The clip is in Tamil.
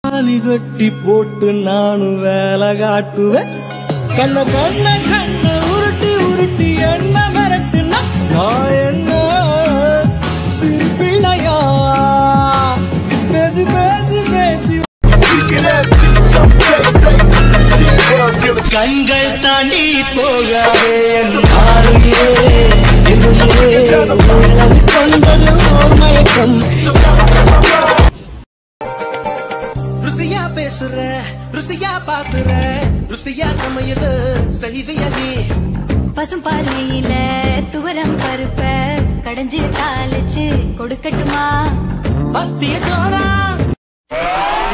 தாலி கட்டி போட்டு நானும் வேலை காட்டுவேன் கண்ண கண்ண கண்ண உருட்டி உருட்டி என்ன மிரட்டுனா நான் என்ன சிறு பிள்ளையா பேசி பேசி பேசி கண்கள் தாண்டி போகாதே என் ஆளுகிறே என் உயிரே உலகம் கொண்டது ஓர் மயக்கம் ருசியா பேசுற ருசியா பாக்குற ருசியா சமையல் செய்விய நீ பசும்பாலையில துவரம் பருப்ப கடைஞ்சு தாளிச்சு கொடுக்கட்டுமா பத்திய சோறா